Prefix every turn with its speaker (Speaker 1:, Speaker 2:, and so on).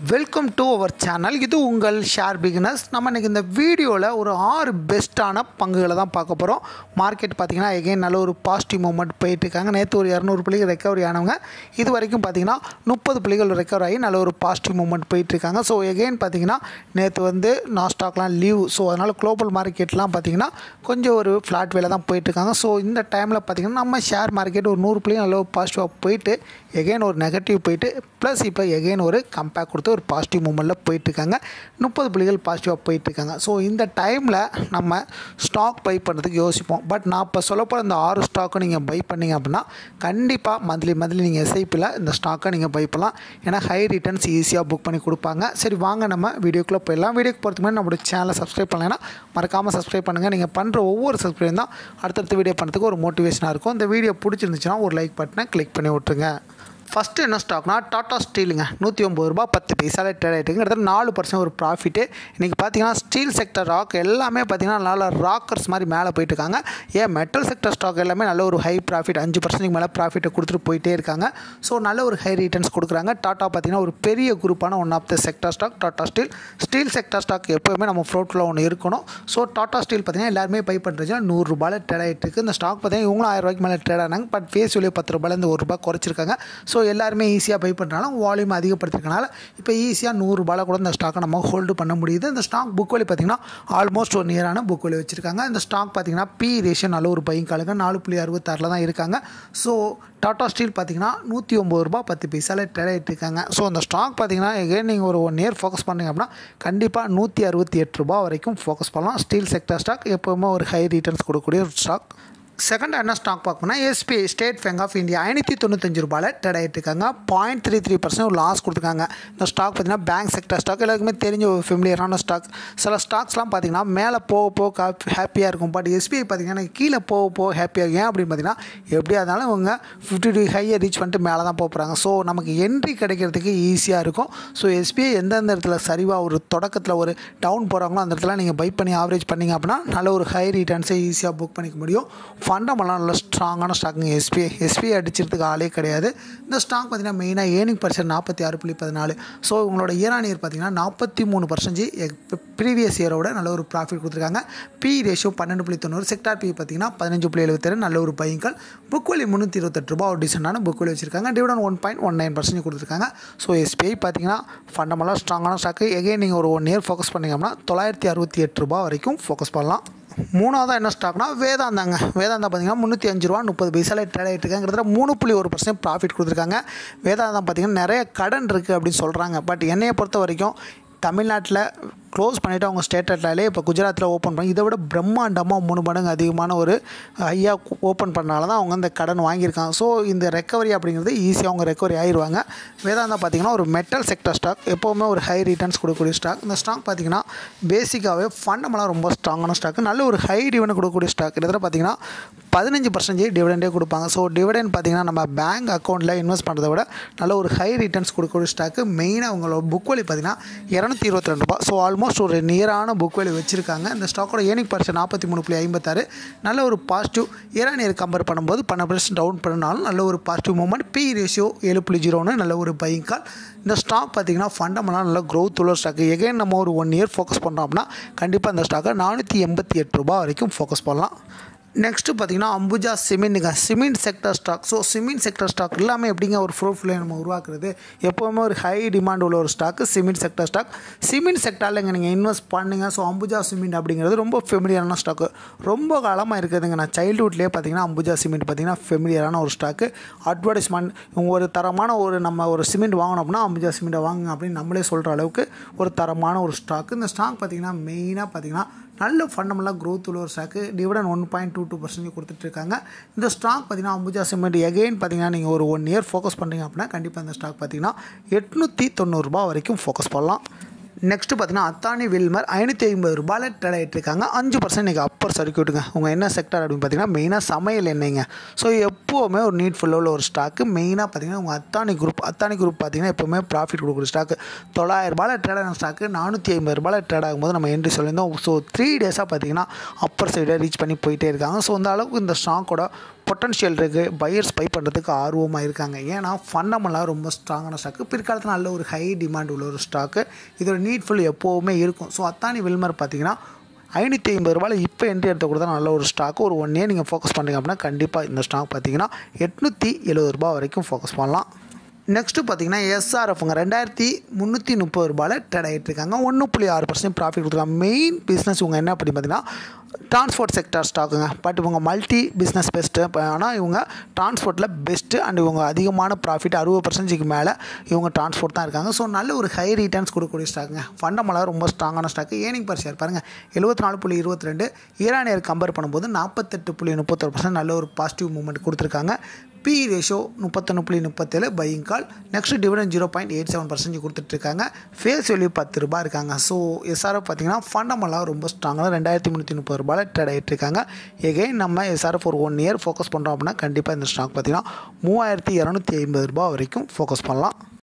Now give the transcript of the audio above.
Speaker 1: welcome to our channel இது உங்கள் share beginners நம்ம இன்றைக்கி இந்த வீடியோவில் ஒரு ஆறு பெஸ்ட்டான பங்குகளை தான் பார்க்க போகிறோம் மார்க்கெட் பார்த்திங்கன்னா எகைன் நல்ல ஒரு பாசிட்டிவ் மூமெண்ட் போயிட்டுருக்காங்க நேற்று ஒரு இரநூறு புள்ளிகள் ரெக்கவரி ஆனவங்க இது வரைக்கும் பார்த்திங்கன்னா முப்பது புள்ளிகள் ரெக்கவர் ஆகி நல்ல ஒரு பாசிட்டிவ் மூமெண்ட் போயிட்டுருக்காங்க ஸோ எகைன் பார்த்திங்கன்னா நேற்று வந்து நாஸ்டாக்லாம் லீவ் ஸோ அதனால் குளோபல் மார்க்கெட்லாம் பார்த்திங்கன்னா கொஞ்சம் ஒரு ஃப்ளாட் வேலை தான் போயிட்டுருக்காங்க ஸோ இந்த டைமில் பார்த்திங்கன்னா நம்ம ஷேர் மார்க்கெட் ஒரு நூறு புள்ளி நல்ல ஒரு பாசிட்டிவாக போயிட்டு எகைன் ஒரு நெகட்டிவ் போயிட்டு ப்ளஸ் இப்போ எகைன் ஒரு கம்பேக் கொடுத்து ஒரு பாசிட்டிவ் மூமெண்ட்டில் போயிட்டுருக்காங்க முப்பது புள்ளிகள் பாசிட்டிவாக போயிட்டுருக்காங்க ஸோ இந்த டைமில் நம்ம ஸ்டாக் பை பண்ணுறதுக்கு யோசிப்போம் பட் நான் இப்போ சொல்லப்போகிற இந்த ஆறு ஸ்டாக்கும் நீங்கள் பை பண்ணிங்க அப்படின்னா கண்டிப்பாக மந்த்லி மந்த்லி நீங்கள் எஸ்ஐபியில் இந்த ஸ்டாக்கை நீங்கள் பை பண்ணலாம் ஏன்னா ஹை ரிட்டர்ன்ஸ் ஈஸியாக புக் பண்ணி கொடுப்பாங்க சரி வாங்க நம்ம வீடியோக்குள்ளே போயிடலாம் வீடியோக்கு போகிறதுக்கு முன்னாடி நம்மளோட சேனலை சப்ஸ்கிரைப் பண்ணலைன்னா மறக்காமல் சப்ஸ்கிரைப் பண்ணுங்கள் நீங்கள் பண்ணுற ஒவ்வொரு சப்ஸ்கிரைப் தான் அடுத்தடுத்த வீடியோ பண்ணுறதுக்கு ஒரு மோட்டிவேஷனாக இருக்கும் இந்த வீடியோ பிடிச்சிருந்துச்சுன்னா ஒரு லைக் பட்டனை கிளிக் பண்ணி விட்ருங்க ஃபஸ்ட்டு என்ன ஸ்டாக்னா டாட்டா ஸ்டீலுங்க நூற்றி ஒம்பது ரூபா பத்து பைசால ட்ரேட் ஆகிட்டுங்க கிட்டத்தட்ட நாலு பர்சன்ட் ஒரு ப்ராஃபிட்டு இன்றைக்கி பார்த்தீங்கன்னா ஸ்டீல் செக்டர் ராக் எல்லாமே பார்த்தீங்கன்னா நல்ல ராக்கர்ஸ் மாதிரி மேலே போயிட்டுருக்காங்க ஏன் மெட்டல் செக்டர் ஸ்டாக் எல்லாமே நல்ல ஒரு ஹை ப்ராஃபிட் அஞ்சு பர்சன்ட்டுக்கு மேலே ப்ராஃபிட்டை கொடுத்துட்டு போயிட்டே இருக்காங்க ஸோ நல்ல ஒரு ஹை ரிட்டர்ன்ஸ் கொடுக்குறாங்க டாட்டா பார்த்தீங்கன்னா ஒரு பெரிய குரூப்பான one of the sector stock Tata steel steel sector stock எப்போவுமே நம்ம ஃப்ளோட்டில் ஒன்று இருக்கணும் ஸோ டாட்டா ஸ்டீல் பார்த்தீங்கன்னா எல்லாருமே பை பண்ணுறது நூறுரூபாயில் ட்ரேட் ஆகிட்டு இருக்குது இந்த ஸ்டாக் பார்த்தீங்கன்னா இவங்களும் ஆயிரம் ரூபாய்க்கு மேலே ட்ரேட் ஆனாங்க பட் ஃபேஸ் வேல்யூ பத்து ரூபாயிலேருந்து ஒரு ரூபாய் குறைச்சிருக்காங்க ஸோ எல்லாருமே ஈஸியாக பை பண்ணுறனால வால்யூம் அதிகப்படுத்திருக்கனால இப்போ ஈஸியாக நூறுரூபாயில் கூட இந்த ஸ்டாக்கை நம்ம ஹோல்டு பண்ண முடியுது இந்த ஸ்டாக் புக் வழி பார்த்திங்கன்னா ஆல்மோஸ்ட் ஒரு நியரான புக் வழி வச்சுருக்காங்க இந்த ஸ்டாக் பார்த்திங்கன்னா பி ரேஷியோ நல்ல ஒரு பையன் காலுங்க நாலு புள்ளி அறுபத்தாறில் தான் இருக்காங்க ஸோ டாட்டா ஸ்டீல் பார்த்திங்கன்னா நூற்றி ஒம்பது ரூபா பத்து பைசாவில் ட்ரேட் ஆகிட்டு இருக்காங்க ஸோ அந்த ஸ்டாக் பார்த்திங்கன்னா எகைன் நீங்கள் ஒரு ஒன் இயர் ஃபோக்கஸ் பண்ணிங்க அப்படின்னா கண்டிப்பாக நூற்றி அறுபத்தி எட்டு ரூபா வரைக்கும் ஃபோக்கஸ் பண்ணலாம் ஸ்டீல் செக்டர் ஸ்டாக் எப்போவுமே ஒரு ஹை ரிட்டர்ன்ஸ் கொடுக்கக்கூடிய ஒரு ஸ்டாக் செகண்ட் என்ன ஸ்டாக் பார்க்கணும்னா SBI state bank of India ஐநூற்றி தொண்ணூத்தஞ்சு ரூபாயில் ட்ரேட் ஆகிட்டு இருக்காங்க பாயிண்ட் த்ரீ த்ரீ பர்சன்ட் ஒரு லாஸ் கொடுத்துருக்காங்க இந்த ஸ்டாக் பார்த்தீங்கன்னா பேங்க் செக்டர் ஸ்டாக் எல்லாருக்குமே தெரிஞ்ச ஒரு ஃபெமிலியரான ஸ்டாக் சில ஸ்டாக்ஸ்லாம் பார்த்தீங்கன்னா மேலே போக போக ஹாப்பியாக இருக்கும் பட் எஸ்பிஐ பார்த்தீங்கன்னா கீழே போக போக ஹாப்பியாக ஏன் அப்படின்னு பார்த்தீங்கன்னா எப்படியா இருந்தாலும் இவங்க ஃபிஃப்டி டூ ஹையை ரீச் பண்ணிட்டு மேலே தான் போகிறாங்க ஸோ நமக்கு என்ட்ரி கிடைக்கிறதுக்கு ஈஸியாக இருக்கும் ஸோ எஸ்பிஐ எந்தெந்த இடத்துல சரிவாக ஒரு தொடக்கத்தில் ஒரு டவுன் போகிறாங்களோ அந்த இடத்துல நீங்கள் பை பண்ணி ஆவரேஜ் பண்ணிங்க அப்படின்னா நல்ல ஒரு ஹை ரிட்டர்ன்ஸை ஈஸியாக புக் பண்ணிக்க முடியும் ஃபண்டமெல்லாம் நல்ல ஸ்ட்ராங்கான ஸ்டாக்குங்க எஸ்பிஐ எஸ்பிஐ அடிச்சிருத்துக்கு ஆளே கிடையாது இந்த ஸ்டாக் பார்த்திங்கன்னா மெயினாக ஏர்னிங் பர்சன்ட் நாற்பத்தி ஆறு புள்ளி பதினாலு ஸோ உங்களோட இயர் ஆன் இயர் பார்த்திங்கன்னா நாற்பத்தி மூணு பர்சன்டேஜ் ப்ரீவியஸ் இயரோட நல்ல ஒரு ப்ராஃபிட் கொடுத்துருக்காங்க பி ரேஷியோ பன்னெண்டு புள்ளி தொண்ணூறு செக்டார் பி பார்த்திங்கன்னா பதினஞ்சு புள்ளி எழுபத்தேழு நல்ல ஒரு பையங்கள் புக் வழி முந்நூற்றி இருபத்தெட்டு ரூபா ஒரு டிசெண்டான புக் வழி வச்சிருக்காங்க dividend one point one nine percent கொடுத்துருக்காங்க ஸோ எஸ்பிஐ பார்த்திங்கன்னா ஃபண்டமெல்லாம் ஸ்ட்ராங்கான ஸ்டாக்கு எகைன் நீங்கள் ஒரு ஒன் இயர் ஃபோக்கஸ் பண்ணிங்கன்னா தொள்ளாயிரத்தி அறுபத்தி எட்டு ரூபா வரைக்கும் ஃபோக்கஸ் பண்ணலாம் மூணாவதாக என்ன ஸ்டாக்னா வேதாந்தாங்க வேதாந்தா பார்த்தீங்கன்னா முந்நூற்றி அஞ்சு ரூபா முப்பது பைசால ட்ரேட் ஆகிட்டு இருக்காங்க கிட்டத்தட்ட மூணு புள்ளி ஒரு பர்சன்ட் ப்ராஃபிட் கொடுத்துருக்காங்க வேதாந்தா பார்த்தீங்கன்னா நிறைய கடன் இருக்குது அப்படின்னு சொல்கிறாங்க பட் என்னையை பொறுத்த வரைக்கும் தமிழ்நாட்டில் க்ளோஸ் பண்ணிவிட்டு அவங்க ஸ்டேட்டட்லாலே இப்போ குஜராத்தில் ஓப்பன் பண்ணி இதை விட பிரம்மாண்டமாக மூணு மடங்கு அதிகமான ஒரு ஐயாக ஓப்பன் பண்ணனால தான் அவங்க இந்த கடன் வாங்கியிருக்காங்க ஸோ இந்த ரெக்கவரி அப்படிங்கிறது ஈஸியாக அவங்க ரெக்கவரி ஆயிடுவாங்க வேதாந்தா பார்த்திங்கன்னா ஒரு மெட்டல் செக்டர் ஸ்டாக் எப்போவுமே ஒரு ஹை ரிட்டர்ன்ஸ் கொடுக்கக்கூடிய ஸ்டாக் இந்த ஸ்டாக் பார்த்திங்கன்னா பேசிக்காகவே ஃபண்டமெல்லாம் ரொம்ப ஸ்ட்ராங்கான ஸ்டாக் நல்ல ஒரு ஹை டிவிடன் கொடுக்கக்கூடிய ஸ்டாக் கிட்டத்தட்ட பார்த்திங்கன்னா பதினஞ்சு பர்சன்டேஜ் டிவிடெண்டே கொடுப்பாங்க ஸோ டிவிடெண்ட் பார்த்திங்கன்னா நம்ம பேங்க் அக்கௌண்ட்டில் இன்வெஸ்ட் பண்ணுறத விட நல்ல ஒரு ஹை ரிட்டர்ன்ஸ் கொடுக்கக்கூடிய ஸ்டாக்கு மெயினாக உங்களோட புக் வழி பார்த்திங்கன்னா இரநூத்தி இருபத்தி ரெண்டு ரூபா ஸோ ஆல்மோஸ்ட் ஒரு நியரான புக் வேல்யூ வச்சுருக்காங்க இந்த ஸ்டாக்கோட ஏனிக் பர்சன்ட் நாற்பத்தி மூணு புள்ளி ஐம்பத்தாறு நல்ல ஒரு பாசிட்டிவ் இயர் இயர் கம்பேர் பண்ணும்போது பன்னெண்டு பர்சன்ட் டவுன் பண்ணாலும் நல்ல ஒரு பாசிட்டிவ் மூமெண்ட் பி ரேஷியோ ஏழு புள்ளி ஜீரோன்னு நல்ல ஒரு பையிங் கால் இந்த ஸ்டாக் பார்த்திங்கன்னா ஃபண்டமெல்லாம் நல்ல க்ரோத் உள்ள ஸ்டாக்கு எகைன் நம்ம ஒரு ஒன் இயர் ஃபோக்கஸ் பண்ணுறோம் அப்படின்னா கண்டிப்பாக இந்த ஸ்டாக்கை நானூற்றி எண்பத்தி எட்டு ரூபா வரைக்கும் ஃபோக்கஸ் பண்ணலாம் நெக்ஸ்ட்டு பார்த்தீங்கன்னா அம்புஜா சிமெண்ட்டுங்க cement sector stock so cement sector stock எல்லாமே எப்படிங்க ஒரு ப்ரூஃபில் நம்ம உருவாக்குறது எப்போவுமே ஒரு ஹை டிமாண்ட் உள்ள ஒரு stock cement sector stock cement செக்டரில் இங்கே நீங்கள் இன்வெஸ்ட் பண்ணுங்க ஸோ அம்புஜா சிமெண்ட் அப்படிங்கிறது ரொம்ப ஃபெமிலியரான ஸ்டாக்கு ரொம்ப காலமாக இருக்குதுங்க நான் சைல்டுஹுட்லேயே பார்த்தீங்கன்னா அம்புஜா சிமெண்ட் பார்த்தீங்கன்னா ஃபெமிலியரான ஒரு ஸ்டாக்கு அட்வர்டைஸ்மெண்ட் ஒரு தரமான ஒரு நம்ம ஒரு சிமெண்ட் வாங்கணும் அப்படின்னா அம்புஜா சிமெண்ட்டை வாங்குங்க அப்படின்னு நம்மளே சொல்கிற அளவுக்கு ஒரு தரமான ஒரு ஸ்டாக்கு இந்த ஸ்டாக் பார்த்தீங்கன்னா மெயினாக பார்த்தீங்கன்னா நல்ல ஃபண்டமெல்லாம் க்ரோத் உள்ள ஒரு stock dividend one point two two percentage கொடுத்துட்ருக்காங்க இந்த ஸ்டாக் பார்த்தீங்கன்னா அம்புஜா சிமெண்ட் எகெயின் பார்த்தீங்கன்னா நீங்கள் ஒரு ஒன் இயர் ஃபோக்கஸ் பண்ணுறீங்க அப்படின்னா கண்டிப்பாக இந்த ஸ்டாக் பார்த்தீங்கன்னா எட்நூற்றி தொண்ணூறுரூபா வரைக்கும் ஃபோக்கஸ் பண்ணலாம் நெக்ஸ்ட்டு பார்த்தீங்கன்னா அத்தானி வில்மர் ஐநூற்றி ஐம்பது ரூபாயில் ட்ரேட் ஆகிட்டு இருக்காங்க அஞ்சு பர்சன்ட் இன்றைக்கி அப்பர் சர்க்கியூட்டுங்க உங்கள் என்ன செக்டர் அப்படின்னு பார்த்தீங்கன்னா மெயினாக சமையல் எண்ணெய்ங்க ஸோ எப்போவுமே ஒரு நீட் உள்ள ஒரு ஸ்டாக்கு மெயினாக பார்த்தீங்கன்னா உங்கள் அத்தானி குரூப் அத்தானி குரூப் பார்த்தீங்கன்னா எப்போவுமே ப்ராஃபிட் கொடுக்குற ஸ்டாக்கு தொள்ளாயிரம் ரூபாயில் ட்ரேட் ஆன ஸ்டாக்கு நானூற்றி ஐம்பது ரூபாயில் ட்ரேட் ஆகும்போது நம்ம என்ட்ரி சொல்லியிருந்தோம் ஸோ த்ரீ டேஸாக பார்த்தீங்கன்னா அப்பர் சைடை ரீச் பண்ணி போயிட்டே இருக்காங்க ஸோ அந்த அளவுக்கு இந்த ஸ்டாக்கோட பொட்டன்ஷியல் இருக்குது பையர்ஸ் பை பண்ணுறதுக்கு ஆர்வமாக இருக்காங்க ஏன்னா ஃபண்டமெல்லாம் ரொம்ப ஸ்ட்ராங்கான ஸ்டாக்கு பிற்காலத்தில் நல்ல ஒரு ஹை டிமாண்ட் உள்ள ஒரு ஸ்டாக்கு இதோட நீட்ஃபுல் எப்போவுமே இருக்கும் ஸோ அத்தானி வில்மர் பார்த்தீங்கன்னா ஐநூற்றி ஐம்பது ரூபாயில் இப்போ என்ட்ரி எடுத்த கூட தான் நல்ல ஒரு ஸ்டாக் ஒரு ஒன் இயர் நீங்கள் ஃபோக்கஸ் பண்ணுறீங்க அப்படின்னா கண்டிப்பாக இந்த ஸ்டாக் பார்த்தீங்கன்னா எட்நூற்றி எழுபது ரூபா வரைக்கும் ஃபோக்கஸ் பண்ணலாம் நெக்ஸ்ட்டு பார்த்தீங்கன்னா எஸ்ஆர்எஃப்ங்க ரெண்டாயிரத்தி முந்நூற்றி முப்பது ரூபாயில் ட்ரேட் ஆகிட்டு இருக்காங்க ஒன்று புள்ளி ஆறு பர்சன்ட் ப்ராஃபிட் கொடுத்துருக்காங்க மெயின் பிஸ்னஸ் இவங்க என்ன அப்படி பார்த்தீங்கன்னா டிரான்ஸ்போர்ட் செக்டர் ஸ்டாக்குங்க பட் இவங்க மல்டி பிஸ்னஸ் பெஸ்ட்டு ஆனால் இவங்க டிரான்ஸ்போர்ட்டில் பெஸ்ட்டு அண்ட் இவங்க அதிகமான ப்ராஃபிட் அறுபது பர்சன்டேஜ்க்கு மேலே இவங்க டிரான்ஸ்போர்ட் தான் இருக்காங்க ஸோ நல்ல ஒரு ஹை ரிட்டர்ன்ஸ் கொடுக்கக்கூடிய ஸ்டாக்குங்க ஃபண்டமெல்லாம் ரொம்ப ஸ்ட்ராங்கான ஸ்டாக்கு ஏர்னிங் பர் ஷேர் பாருங்கள் எழுபத்தி நாலு புள்ளி இருபத்தி ரெண்டு ஈரானியர் கம்பேர் பண்ணும்போது நாற்பத்தெட்டு புள்ளி முப்பத்தொரு பர்சன்ட் நல்ல ஒரு பாசிட்டிவ் மூவ்மெண்ட் கொடுத்துருக்காங்க பி ரேஷியோ முப்பத்தொன்று புள்ளி முப்பத்தேழு buying call next dividend zero point eight seven percentage கொடுத்துட்ருக்காங்க ஃபேஸ் வேல்யூ பத்து ரூபாய் இருக்காங்க ஸோ எஸ்ஆர்எஃப் பார்த்தீங்கன்னா ஃபண்டமெல்லாம் ரொம்ப ஸ்ட்ராங்காக ரெண்டாயிரத்தி முந்நூற்றி முப்பது ரூபாயில் ட்ரேட் ஆகிட்டு இருக்காங்க எகைன் நம்ம எஸ்ஆர்எஃப் ஒரு ஒன் இயர் ஃபோக்கஸ் பண்ணுறோம் அப்படின்னா கண்டிப்பாக இந்த ஸ்டாக் பார்த்தீங்கன்னா மூவாயிரத்தி இரநூத்தி ஐம்பது ரூபா வரைக்கும் ஃபோக்கஸ் பண்ணலாம்